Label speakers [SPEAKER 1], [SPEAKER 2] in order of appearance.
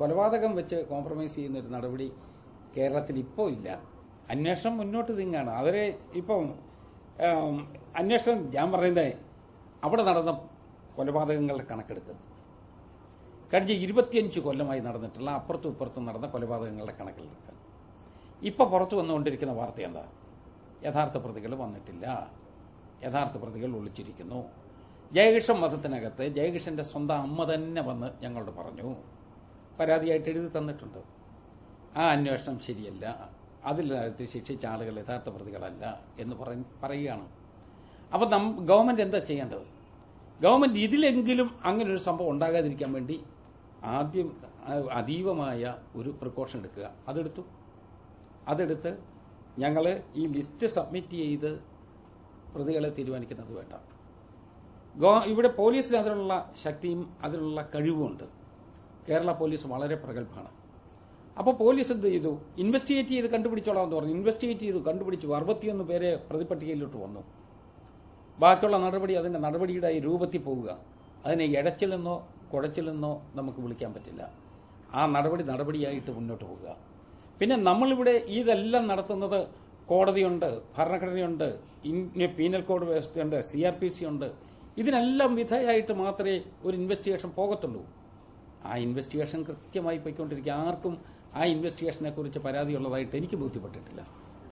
[SPEAKER 1] കൊലപാതകം വെച്ച് കോംപ്രമൈസ് ചെയ്യുന്ന ഒരു നടപടി കേരളത്തിൽ ഇപ്പോൾ ഇല്ല അന്വേഷണം മുന്നോട്ട് നീങ്ങാണ് അവരെ ഇപ്പം ആം, അന്വേഷണം ഞാൻ പറയുന്നത് അവിടെ നടന്ന കൊലപാതകങ്ങളുടെ കണക്കെടുക്കുക കഴിഞ്ഞ ഇരുപത്തിയഞ്ച് കൊല്ലമായി നടന്നിട്ടുള്ള അപ്പുറത്തും ഇപ്പുറത്തും നടന്ന കൊലപാതകങ്ങളുടെ കണക്കിലെടുക്കുക ഇപ്പൊ പുറത്തു വന്നുകൊണ്ടിരിക്കുന്ന വാർത്ത എന്താ യഥാർത്ഥ പ്രതികൾ വന്നിട്ടില്ല യഥാർത്ഥ പ്രതികൾ ഒളിച്ചിരിക്കുന്നു ജയകൃഷ്ണൻ വധത്തിനകത്ത് ജയകൃഷ്ണന്റെ സ്വന്തം അമ്മ തന്നെ വന്ന് ഞങ്ങളോട് പറഞ്ഞു പരാതിയായിട്ട് എഴുതി തന്നിട്ടുണ്ട് ആ അന്വേഷണം ശരിയല്ല അതിനകത്ത് ശിക്ഷിച്ച ആളുകൾ യഥാർത്ഥ പ്രതികളല്ല എന്ന് പറ- പറയുകയാണ് അപ്പൊ നം ഗവൺമെന്റ് എന്താ ചെയ്യേണ്ടത് ഗവൺമെന്റ് ഇതിലെങ്കിലും അങ്ങനെ ഒരു സംഭവം ഉണ്ടാകാതിരിക്കാൻ വേണ്ടി ആദ്യം ആ, അതീവമായ ഒരു പ്രിക്കോഷൻ എടുക്കുക അതെടുത്തു അതെടുത്ത് ഞങ്ങൾ ഈ ലിസ്റ്റ് സബ്മിറ്റ് ചെയ്ത് പ്രതികളെ തീരുമാനിക്കുന്നത് വേണ്ട ഗോ- ഇവിടെ പോലീസിന് അതിനുള്ള ശക്തിയും അതിനുള്ള കഴിവുമുണ്ട് കേരള പോലീസ് വളരെ പ്രഗത്ഭമാണ് അപ്പോൾ പോലീസ് എന്ത് ചെയ്തു ഇൻവെസ്റ്റിഗേറ്റ് ചെയ്ത് കണ്ടുപിടിച്ചോളാം എന്ന് പറഞ്ഞു ഇൻവെസ്റ്റിഗേറ്റ് ചെയ്തു കണ്ടുപിടിച്ചു അറുപത്തിയൊന്ന് പേരെ പ്രതിപട്ടികയിലോട്ട് വന്നു ബാക്കിയുള്ള നടപടി അതിന്റെ നടപടിയുടെ ഈ രൂപത്തിൽ പോവുക അതിനെ ഇടച്ചിലെന്നോ കുഴച്ചിലെന്നോ നമുക്ക് വിളിക്കാൻ പറ്റില്ല ആ നടപടി നടപടിയായിട്ട് മുന്നോട്ട് പോവുക പിന്നെ നമ്മളിവിടെ ഇതെല്ലാം നടത്തുന്നത് കോടതിയുണ്ട് ഭരണഘടനയുണ്ട് ഇന്ത്യ പീനൽ കോഡ് വ്യവസ്ഥയുണ്ട് സി ആർ പി സി ഉണ്ട് ഇതിനെല്ലാം വിധേയമായിട്ട് മാത്രമേ ഒരു ഇൻവെസ്റ്റിഗേഷൻ പോകത്തുള്ളൂ ആ ഇൻവെസ്റ്റിഗേഷൻ കൃത്യമായി പോയിക്കൊണ്ടിരിക്കുക ആർക്കും ആ ഇൻവെസ്റ്റിഗേഷനെ കുറിച്ച് പരാതിയുള്ളതായിട്ട് എനിക്ക് ബോധ്യപ്പെട്ടിട്ടില്ല